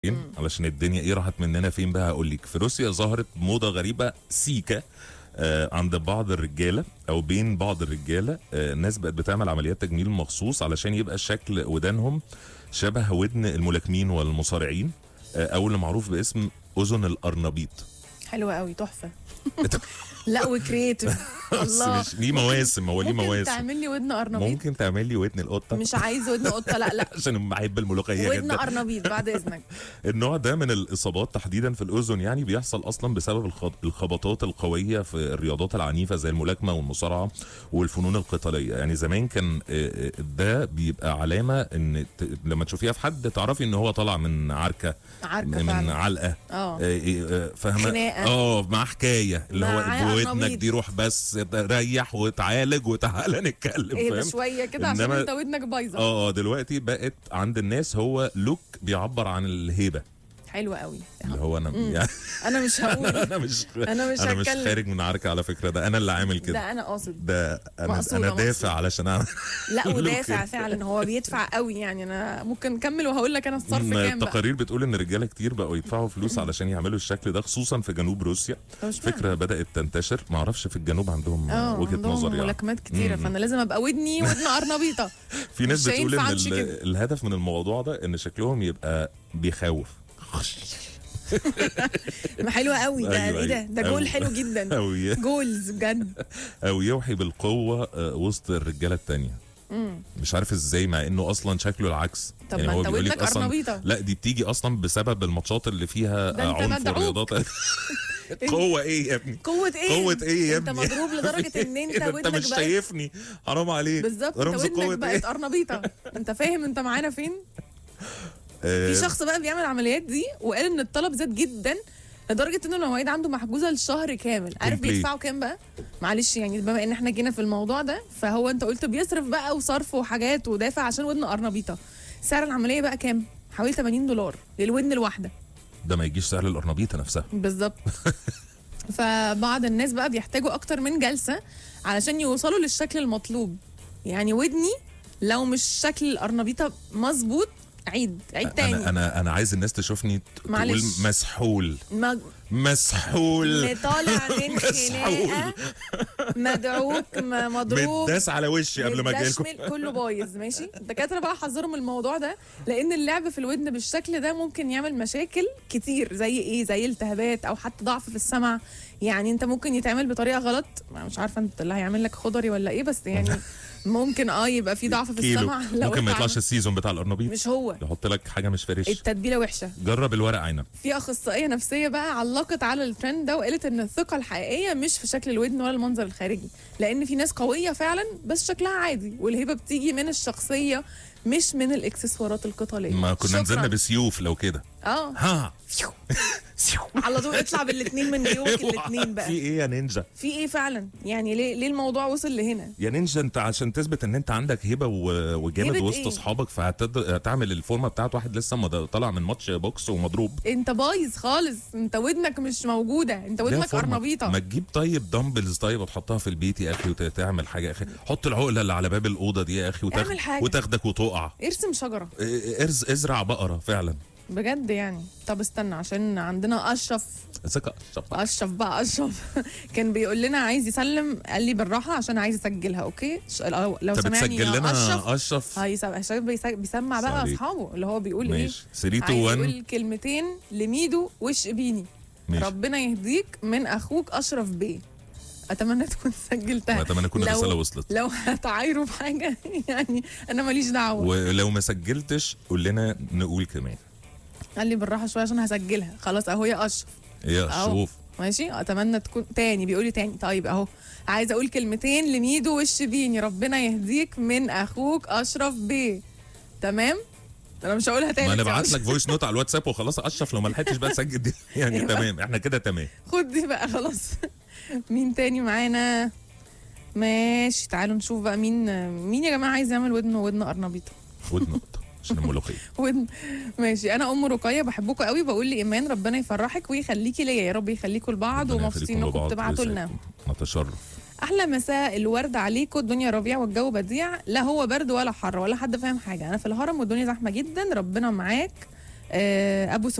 علشان الدنيا ايه راحت مننا فين بقى هقول لك في روسيا ظهرت موضه غريبه سيكا آه عند بعض الرجاله او بين بعض الرجاله آه الناس بقت بتعمل عمليات تجميل مخصوص علشان يبقى شكل ودانهم شبه ودن الملاكمين والمصارعين آه او اللي معروف باسم اذن الارنبيط حلوة قوي تحفة لا وكريتيف بس الله مش ليه مواسم هو ليه ممكن مواسم تعمل لي ودن قرنبيط ممكن تعمل لي ودن القطه مش عايز ودن قطة لا لا عشان بحب الملوخيه ودن جدا قرنبيط بعد اذنك النوع ده من الاصابات تحديدا في الاذن يعني بيحصل اصلا بسبب الخ- الخبطات القويه في الرياضات العنيفه زي الملاكمه والمصارعه والفنون القتاليه يعني زمان كان آه، آه، ده بيبقى علامه ان ت- لما تشوفيها في حد تعرفي ان هو طالع من عركه عارفة من فعلا علقه اه آه، آه، فاهمه خناقة. اه مع حكايه اللي هو مع بودنك قرنبيط. دي روح بس ريح وتعالج وتعالى نتكلم ايه ده فاهم شوية كده عشان إنما- انت ودنك بايظة اه آه، دلوقتي بقت عند الناس هو لوك بيعبر عن الهيبه حلوة قوي اللي هو انا يعني انا مش هقول انا مش انا مش انا مش هتكلم خارج من عركه على فكره ده انا اللي عامل كده ده انا قاصد ده انا مقصودة، انا مقصودة. دافع علشان اعمل لا لوك ودافع كده. فعلا هو بيدفع قوي يعني انا ممكن نكمل وهقول لك انا الصرف ما كام بقى التقارير بتقول ان رجاله كتير بقوا يدفعوا فلوس علشان يعملوا الشكل ده خصوصا في جنوب روسيا طب اشمعنى؟ فكره بدات تنتشر ما اعرفش في الجنوب عندهم اه وجهه عندهم نظر يعني ملاكمات كتيره مم. فانا لازم ابقى ودني ودن قرنبيطه في ناس مش بتقول هينفع ان أمشي ال- كده. الهدف من الموضوع ده ان شكلهم يبقى بيخوف حلوه قوي ده أيوة، ايه ده أيوة. ده جول أوي. حلو جدا او ي- جولز بجد او يوحي بالقوه آه، وسط الرجاله التانية مم. مش عارف ازاي مع انه اصلا شكله العكس طب يعني ما هو انت بيقول لك ودنك اصلا قرنبيطه لا دي بتيجي اصلا بسبب الماتشات اللي فيها ده آه، انت عنف مدعوك. والرياضات قوه ايه يا ابني قوه ايه قوة ايه يا انت ابني؟ مضروب لدرجه ان انت إيه ده، انت ودنك مش بقت شايفني حرام عليك بالظبط انت رمز ودنك قوة بقت ايه قرنبيطه انت فاهم انت معانا فين آه، في شخص بقى بيعمل العمليات دي وقال ان الطلب زاد جدا لدرجه ان المواعيد عنده محجوزه لشهر كامل عارف Complete. بيدفعوا كام بقى معلش يعني بما ان احنا جينا في الموضوع ده فهو انت قلت بيصرف بقى وصرف وحاجات ودافع عشان ودن قرنبيطه سعر العمليه بقى كام حوالي 80 دولار للودن الواحده ده ما يجيش سهل القرنبيطه نفسها بالظبط فبعض الناس بقى بيحتاجوا اكتر من جلسه علشان يوصلوا للشكل المطلوب يعني ودني لو مش شكل القرنبيطه مظبوط عيد عيد تاني انا انا انا عايز الناس تشوفني ت- تقول معلش. مسحول ما مسحول طالع من خناقه مدعوك م- مضروب متداس على وشي قبل ما اجي لكم متدشمل، كله بايظ ماشي الدكاتره بقى حذروا من الموضوع ده لان اللعب في الودن بالشكل ده ممكن يعمل مشاكل كتير زي ايه زي التهابات او حتى ضعف في السمع يعني انت ممكن يتعمل بطريقه غلط ما مش عارفه انت اللي هيعمل لك خضري ولا ايه بس يعني ممكن اه يبقى في ضعف في كيلو السمع لو ممكن ما انت يطلعش عمل- السيزون بتاع القرنبيط مش هو يحط لك حاجه مش فريش التتبيله وحشه جرب الورق عنب في اخصائيه نفسيه بقى علقت على الترند ده وقالت ان الثقه الحقيقيه مش في شكل الودن ولا المنظر الخارجي لان في ناس قويه فعلا بس شكلها عادي والهبه بتيجي من الشخصيه مش من الاكسسوارات القتاليه ما كنا شكراً. نزلنا بسيوف لو كده اه ها على طول اطلع بالاثنين من جيوبك الاثنين في بقى ايه يا نينجا في ايه فعلا يعني ليه ليه الموضوع وصل لهنا يا نينجا انت عشان تثبت ان انت عندك هبه و- وجامد هبة وسط ايه؟ اصحابك فهتعمل الفورمه بتاعت واحد لسه ما طالع من ماتش بوكس ومضروب انت بايظ خالص انت ودنك مش موجوده انت ليها ودنك فورمة. قرنبيطه ما تجيب طيب دمبلز طيب وتحطها في البيت يا اخي وتعمل حاجه يا اخي حط العقله اللي على باب الاوضه دي يا اخي وتاخد اعمل حاجة. وتاخدك وتقع ارسم شجره اه، ارز ازرع بقره فعلا بجد يعني طب استنى عشان عندنا اشرف ثقه شبع. اشرف بقى اشرف كان بيقول لنا عايز يسلم قال لي بالراحه عشان عايز اسجلها اوكي ش- لو لو انت سمعني بتسجل يا لنا اشرف اشرف هيسمع عشان بيس- بيسمع بقى عليك. اصحابه اللي هو بيقول ماشي 3 ايه 2 عايز 1 يقول كلمتين لميدو وش بيني ماشي ربنا يهديك من اخوك اشرف بيه اتمنى تكون سجلتها اتمنى تكون لو- الرساله وصلت لو هتعايروا بحاجه يعني انا ماليش دعوه ولو ما سجلتش قول لنا نقول كمان قال لي بالراحه شويه عشان هسجلها خلاص اهو يا اشرف يا أهو. شوف ماشي اتمنى تكون تاني بيقول لي تاني طيب اهو عايزه اقول كلمتين لميدو والشبيني ربنا يهديك من اخوك اشرف بيه تمام انا مش هقولها تاني ما بس نبعت مش- لك فويس نوت على الواتساب وخلاص اشرف لو ما لحقتش بقى تسجل دي يعني أيوة. تمام احنا كده تمام خد دي بقى خلاص مين تاني معانا ماشي تعالوا نشوف بقى مين مين يا جماعه عايز يعمل ودن ودن قرنبيطه ود نقطه عشان الملوخيه ودن ماشي انا ام رقيه بحبكم قوي بقول لايمان ربنا يفرحك ويخليكي ليا يا رب يخليكم لبعض ربنا ومبسوطين يخليكم انكم لبعض بتبعتوا لنا ويسعدكم. نتشرف احلى مساء الورد عليكم الدنيا ربيع والجو بديع لا هو برد ولا حر ولا حد فاهم حاجه انا في الهرم والدنيا زحمه جدا ربنا معاك آه، ابو